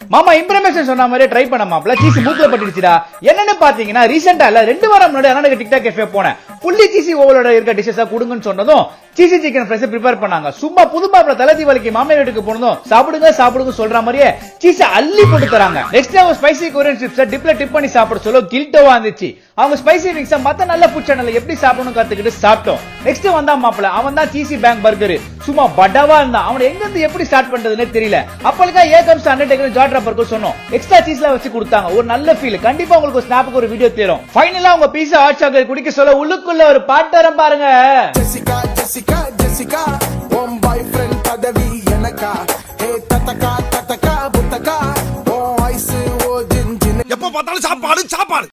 மாமா இம்ப்ரமேஷன் சொன்ன மாதிரி ட்ரை பண்ண மாப்ள சீசி மூக்குல பட்டுடுச்சுடா என்னன்னு பாத்தீங்கன்னா ரீசெண்டா இல்ல ரெண்டு வாரம் முன்னாடி அண்ணனுக்கு டிக்டாக் கேஃபே போனேன் புள்ளி சீசி ஓவலோட இருக்க டிஷஸா கொடுங்கன்னு சொன்னதும் சீசி சிக்கன் ஃப்ரெஷ் ப்ரிப்பேர் பண்ணாங்க சும்மா புது மாப்பிள தலை தீபாவளிக்கு மாமியார் வீட்டுக்கு போனதும் சாப்பிடுங்க சாப்பிடுங்க சொல்ற மாதிரியே சீஸை அள்ளி போட்டு தராங்க நெக்ஸ்ட் அவங்க ஸ்பைசி கொரியன் சிப்ஸ் டிப்ல டிப் பண்ணி சாப்பிட சொல்ல கில்ட்டோவா இருந்துச்சு அவங்க ஸ்பைசி மிக்ஸ மத்த நல்ல ஃபுட் சேனல்ல எப்படி சாப்பிடணும் கத்துக்கிட்டு சாப்பிட்டோம் நெக்ஸ்ட் வந்தா மாப்பிள அவன் தான் சீசி பேங்க் பர்கர் சும்மா படாவா இருந்தான் அவனை எங்க இருந்து எப்படி ஸ்டார்ட் பண்றதுன்னு தெரியல அப்பளுக்கா ஏ கம்ஸ் அண்டர்டேக்கர் ஜாட் ரப்பருக்கு சொன்னோம் எக்ஸ்ட்ரா சீஸ்ல வச்சு கொடுத்தாங்க ஒரு நல்ல ஃபீல் கண்டிப்பா உங்களுக்கு ஒரு ஸ்னாப்புக்கு ஒரு வீடியோ தேரும் ஃபைனலா உங்க பீஸா ஹாட் சாக்லேட் குடிக்க சொல்ல உள்ளுக்குள்ள ஒரு பாட்டு வரும் பாருங்க ஜெசிகா ஜெசிகா ஜெசிகா உன் பாய் ஃப்ரெண்ட் பதவி எனக்கா ஹே தத்தக்கா தத்தக்கா புத்தக்கா உன் ஐசு ஓ ஜின் ஜின் எப்ப பார்த்தாலும் சாப்பாடு சாப்பாடு